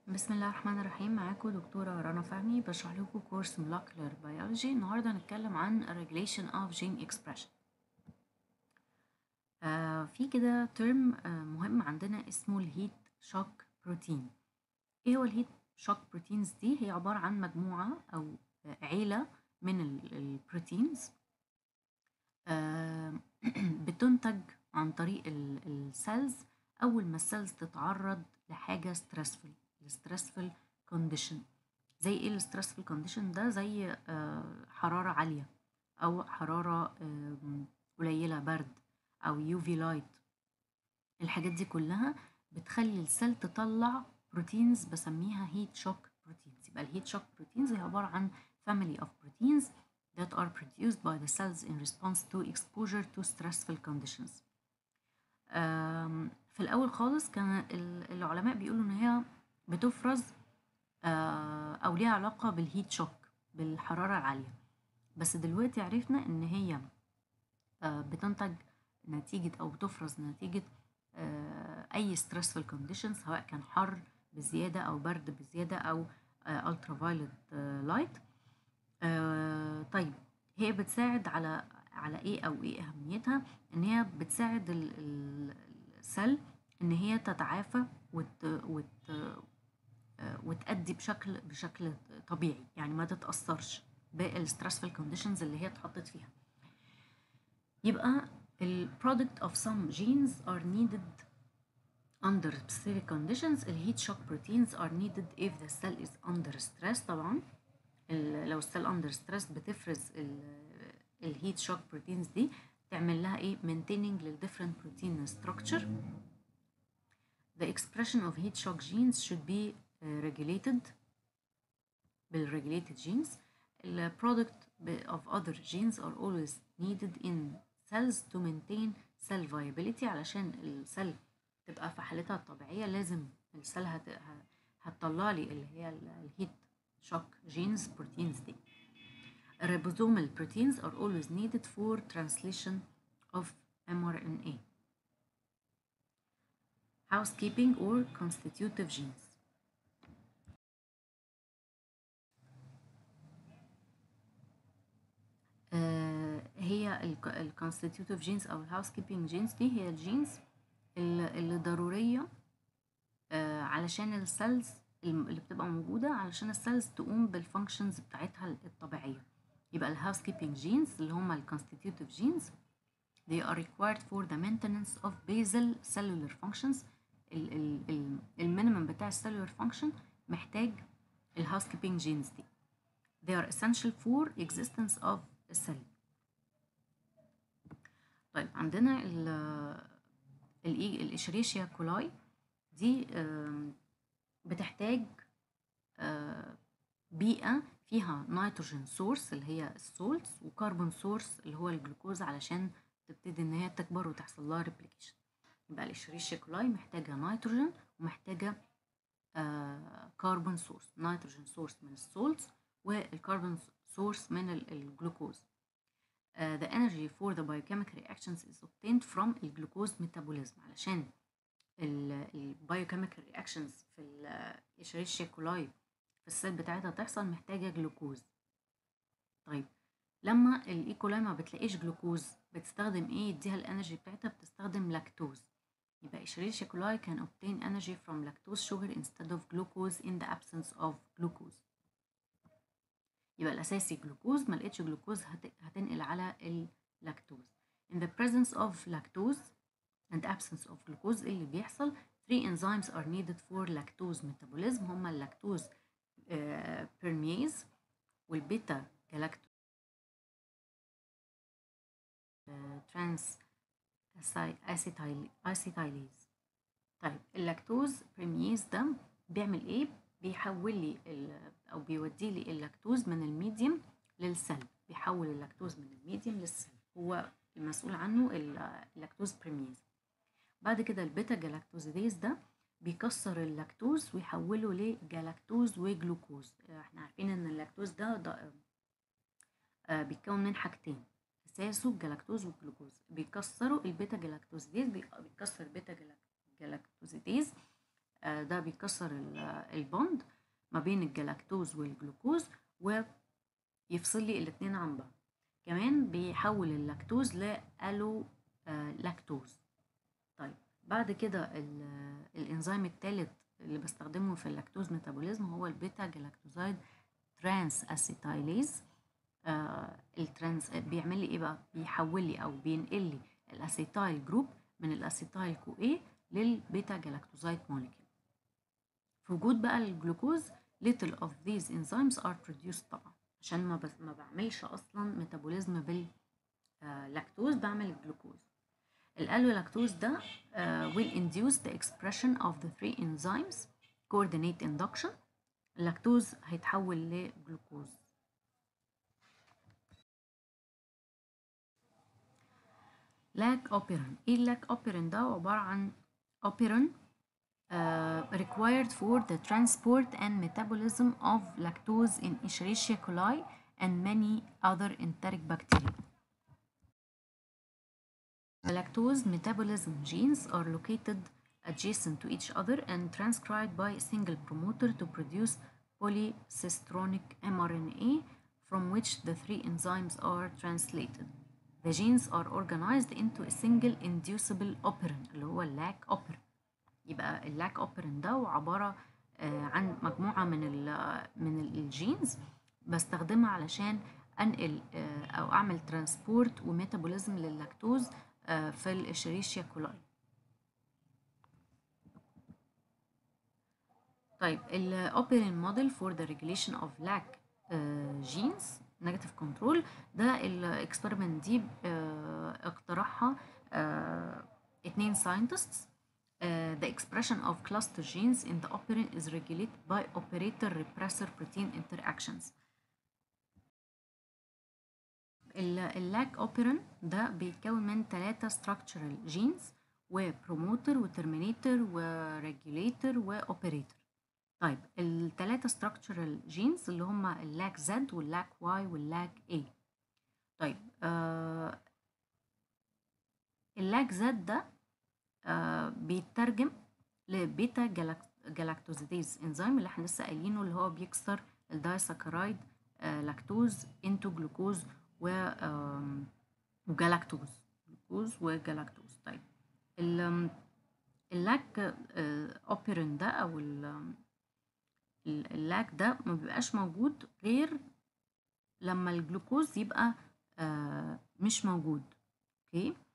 بسم الله الرحمن الرحيم معاكم دكتورة رنا فهمي بشرح لكم كورس molecular biology النهاردة هنتكلم عن regulation of gene expression آه في كده ترم آه مهم عندنا اسمه الهيت شوك بروتين ايه هو الهيت شوك بروتينز دي هي عبارة عن مجموعة او آه عيلة من البروتينز آه بتنتج عن طريق السيلز اول ما السيلز تتعرض لحاجة stressful الستريسفul كونديشن زي ايه الستريسفul كونديشن ده زي آه حرارة عالية او حرارة آه قليلة برد او يو في لايت الحاجات دي كلها بتخلي السيل تطلع بروتينز بسميها هيت شوك بروتينز يبقى الهيت شوك بروتينز هي عبارة عن family of proteins that are produced by the cells in response to exposure to stressful conditions في الأول خالص كان العلماء بيقولوا إن هي بتفرز أو ليها علاقة بالهيت شوك بالحرارة العالية بس دلوقتي عرفنا إن هي بتنتج نتيجة أو بتفرز نتيجة أي stressful conditions سواء كان حر بزيادة أو برد بزيادة أو ultraviolet light طيب هي بتساعد على على ايه او ايه اهميتها ان هي بتساعد السيل ان هي تتعافى وت... وت... وتأدي بشكل بشكل طبيعي يعني ما تتأثرش بالستريسفul كونديشنز اللي هي اتحطت فيها يبقى ال product of some genes are needed under specific conditions ال heat shock proteins are needed if the cell is under stress طبعا لو السيل under stress بتفرز الهيت شوك بروتينز دي تعمل لها ايه maintaining لل different protein structure the expression of heat shock genes should be uh, regulated بال regulated genes the product of other genes are always needed in cells to maintain cell viability علشان السيل تبقى في حالتها الطبيعية لازم السيل هت... هتطلع لي اللي هي الهيت شوك جينز بروتينز دي ribosomal proteins are always needed for translation of mRNA. Housekeeping or constitutive genes. آه هي ال constitutive genes أو ال housekeeping genes دي هي الجينز اللي ضرورية آه علشان السيلز اللي بتبقى موجودة علشان السيلز تقوم بالفانكشنز بتاعتها الطبيعية يبقى الهاوس كيبنج جينز اللي هما الكونستيتيوتيف جينز they are required for the maintenance of basal cellular functions المينيمم بتاع السيلولر فانكشن محتاج الهاوس كيبنج جينز دي they are essential for existence of a cell طيب عندنا ال الاشريشيا كولاي دي بتحتاج بيئة فيها نيتروجين سورس اللي هي السولتس وكربون سورس اللي هو الجلوكوز علشان تبتدي ان هي تكبر وتحصل لها ريبليكيشن يبقى الاشريشيا كولاي محتاجة نيتروجين ومحتاجة آه كربون سورس نيتروجين سورس من السولتس والكربون سورس من الجلوكوز uh, the energy for the biochemical reactions is obtained from الجلوكوز metabolism علشان البايوكيميكال رياكشنز في الاشريشيا كولاي في السيل بتاعتها تحصل محتاجة جلوكوز طيب لما الايكولاي ما بتلاقيش جلوكوز بتستخدم ايه يديها الانرجي بتاعتها بتستخدم لاكتوز يبقى اشريشيا كولاي can obtain energy from lactose sugar instead of glucose in the absence of glucose يبقى الاساسي جلوكوز ما لقيتش جلوكوز هتنقل على اللاكتوز in the presence of lactose and absence of glucose اللي بيحصل three enzymes are needed for lactose metabolism هما اللاكتوز بيرميز والبيتا جلاكتو ترانس اسيتايليز طيب اللاكتوز بريميز ده بيعمل ايه بيحول لي او بيودي لي اللاكتوز من الميديم للسيل بيحول اللاكتوز من الميديم للسيل هو المسؤول عنه اللاكتوز بريميز بعد كده البيتا جلاكتوزيديز ده بيكسر اللاكتوز ويحوله لجلاكتوز وجلوكوز احنا عارفين ان اللاكتوز ده, ده آه بيتكون من حاجتين اساسه الجلاكتوز والجلوكوز بيكسروا البيتا جلاكتوزيديز بيكسر البيتا جلاكتوزيديز آه، ده بيكسر ال- البوند ما بين الجلاكتوز والجلوكوز ويفصل لي الاتنين عن بعض كمان بيحول اللاكتوز لألو آه، لاكتوز طيب بعد كده ال- الانزيم الثالث اللي بستخدمه في اللاكتوز ميتابوليزم هو البيتا جلاكتوزايد ترانس اسيتايليز آه الترانس بيعمل لي ايه بقى بيحول لي او بينقل لي الاسيتايل جروب من الاسيتايل كو اي للبيتا جلاكتوزايد موليكيول في وجود بقى الجلوكوز little of these enzymes are produced طبعا عشان ما بس ما بعملش اصلا ميتابوليزم باللاكتوز بعمل الجلوكوز الالولاكتوز ده uh, will induce the expression of the three enzymes coordinate induction اللاكتوز هيتحول لجلوكوز لاك اوبيرين ايه اللاك اوبيرين ده عبارة عن اوبيرين uh, required for the transport and metabolism of lactose in Escherichia coli and many other enteric bacteria. The lactose metabolism genes are located adjacent to each other and transcribed by a single promoter to produce polycistronic mRNA from which the three enzymes are translated. The genes are organized into a single inducible operon اللي هو اللاك operon. يبقى اللاك اوبرين ده عبارة آه، عن مجموعة من ال من الجينز بستخدمها علشان انقل آه، او اعمل ترانسبورت وميتابوليزم لللاكتوز آه، في الاشريشيا كولاي طيب الاوبرين موديل فور ذا ريجوليشن اوف لاك جينز نيجاتيف كنترول ده الاكسبيرمنت دي آه، اقترحها آه، اتنين scientists Uh, the expression of cluster genes in the operin is regulated by operator repressor protein interactions. اللاك اوبرين ده بيتكون من ثلاثة structural genes وبروموتر وترمينيتور وريجوليتور واوبريتور طيب الثلاثة structural genes اللي هما اللاك زد واللاك واي واللاك اي طيب آه اللاك زد ده آه بيترجم لبيتا جلاك- جلاكتوزيديز انزيم اللي احنا لسه قايلينه اللي هو بيكسر الدايساكرايد آه لاكتوز انتو جلوكوز و آم، وجلاكتوز جلوكوز وجلاكتوز طيب ال- آم، اللاك آه، اوبرين ده او ال- آم، ال- اللاك ده ما بيبقاش موجود غير لما الجلوكوز يبقى آه، مش موجود اوكي